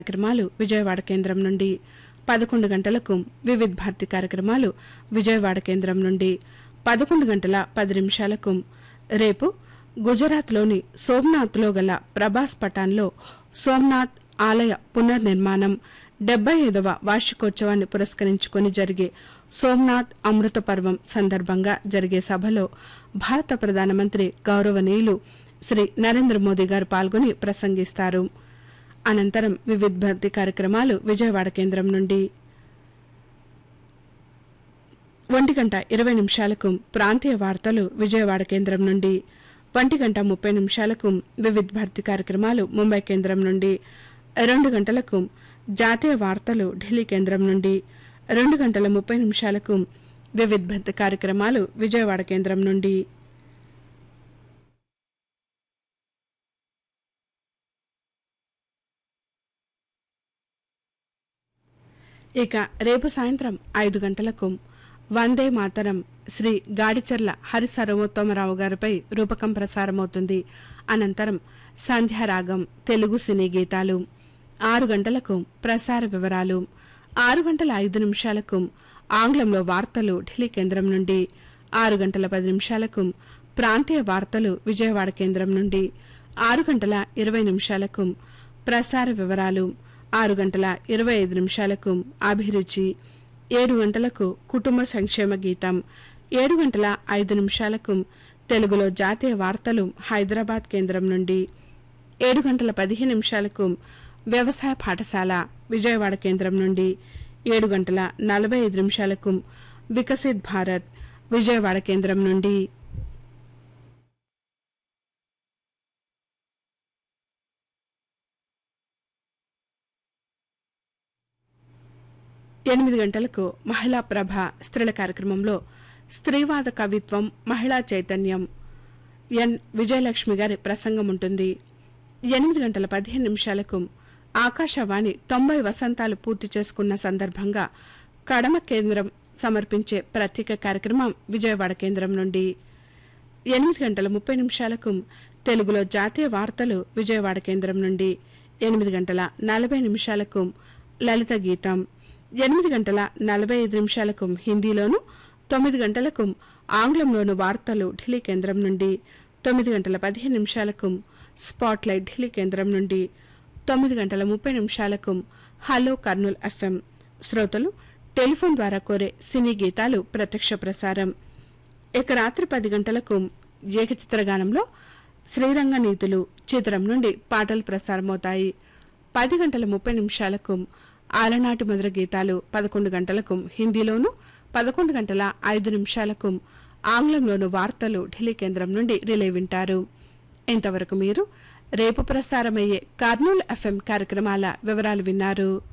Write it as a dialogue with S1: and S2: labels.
S1: కార్యక్రమాలు విజయవాడ కేంద్రం నుండి పదకొండు గంటలకు వివిధ్ భారతి కార్యక్రమాలు విజయవాడ కేంద్రం నుండి పదకొండు గంటల పది నిమిషాలకు రేపు గుజరాత్లోని సోమనాథ్లో గల ప్రభాస్ పటాన్లో సోమనాథ్ ఆలయ పునర్నిర్మాణం డెబ్బై ఐదవ వార్షికోత్సవాన్ని పురస్కరించుకొని జరిగే సోమనాథ్ అమృత పర్వం సందర్భంగా జరిగే సభలో భారత ప్రధానమంత్రి గౌరవనీయులు శ్రీ నరేంద్ర మోదీ గారు పాల్గొని ప్రసంగిస్తారు అనంతరం వివిధ భక్తి కార్యక్రమాలు విజయవాడ కేంద్రం నుండి ఒంటి గంట ఇరవై నిమిషాలకు ప్రాంతీయ వార్తలు విజయవాడ కేంద్రం నుండి ఒంటి గంట ముప్పై నిమిషాలకు వివిధ భారతి కార్యక్రమాలు ముంబై కేంద్రం నుండి రెండు గంటలకు జాతీయ వార్తలు ఢిల్లీ కేంద్రం నుండి రెండు గంటల ముప్పై నిమిషాలకు వివిధ భారతి కార్యక్రమాలు విజయవాడ కేంద్రం నుండి ఇక రేపు సాయంత్రం ఐదు గంటలకు వందే మాతరం శ్రీ గాడిచర్ల హరి సర్వోత్తమరావు గారిపై రూపకం ప్రసారమవుతుంది అనంతరం సంధ్యారాగం తెలుగు సినీ గీతాలు ఆరు గంటలకు ప్రసార వివరాలు ఆరు గంటల ఐదు నిమిషాలకు ఆంగ్లంలో వార్తలు ఢిల్లీ కేంద్రం నుండి ఆరు గంటల పది నిమిషాలకు ప్రాంతీయ వార్తలు విజయవాడ కేంద్రం నుండి ఆరు గంటల ఇరవై నిమిషాలకు ప్రసార వివరాలు ఆరు గంటల ఇరవై ఐదు నిమిషాలకు అభిరుచి ఏడు గంటలకు కుటుంబ సంక్షేమ గీతం ఏడు గంటల ఐదు నిమిషాలకు తెలుగులో జాతీయ వార్తలు హైదరాబాద్ కేంద్రం నుండి ఏడు గంటల పదిహేను నిమిషాలకు వ్యవసాయ పాఠశాల విజయవాడ కేంద్రం నుండి ఏడు గంటల నలభై ఐదు నిమిషాలకు వికసిత్ భారత్ విజయవాడ కేంద్రం నుండి ఎనిమిది గంటలకు మహిళా ప్రభ స్త్రీల కార్యక్రమంలో స్త్రీవాద కవిత్వం మహిళా చైతన్యం ఎన్ విజయలక్ష్మి గారి ప్రసంగం ఉంటుంది ఎనిమిది గంటల పదిహేను నిమిషాలకు ఆకాశవాణి తొంభై వసంతాలు పూర్తి చేసుకున్న సందర్భంగా కడమ కేంద్రం సమర్పించే ప్రత్యేక కార్యక్రమం విజయవాడ కేంద్రం నుండి ఎనిమిది గంటల ముప్పై నిమిషాలకు తెలుగులో జాతీయ వార్తలు విజయవాడ కేంద్రం నుండి ఎనిమిది గంటల నలభై నిమిషాలకు లలిత గీతం ఎనిమిది గంటల నలభై ఐదు నిమిషాలకు హిందీలోను తొమ్మిది గంటలకు ఆంగ్లంలోను వార్తలు ఢిల్లీ కేంద్రం నుండి తొమ్మిది గంటల పదిహేను నిమిషాలకు స్పాట్లైట్ ఢిల్లీ కేంద్రం నుండి తొమ్మిది గంటల ముప్పై నిమిషాలకు హలో కర్నూల్ ఎఫ్ఎం శ్రోతలు టెలిఫోన్ ద్వారా కోరే సినీ గీతాలు ప్రత్యక్ష ప్రసారం ఇక రాత్రి పది గంటలకు ఏకచిత్రగానంలో శ్రీరంగ నీతులు చిత్రం నుండి పాటలు ప్రసారమవుతాయి పది గంటల ముప్పై నిమిషాలకు ఆలనాటి మధుర గీతాలు పదకొండు గంటలకు హిందీలోను పదకొండు గంటల ఐదు నిమిషాలకు ఆంగ్లంలోను వార్తలు ఢిల్లీ కేంద్రం నుండి రిలే వింటారు ఇంతవరకు మీరు రేపు ప్రసారమయ్యే కర్నూలు ఎఫ్ఎం కార్యక్రమాల వివరాలు విన్నారు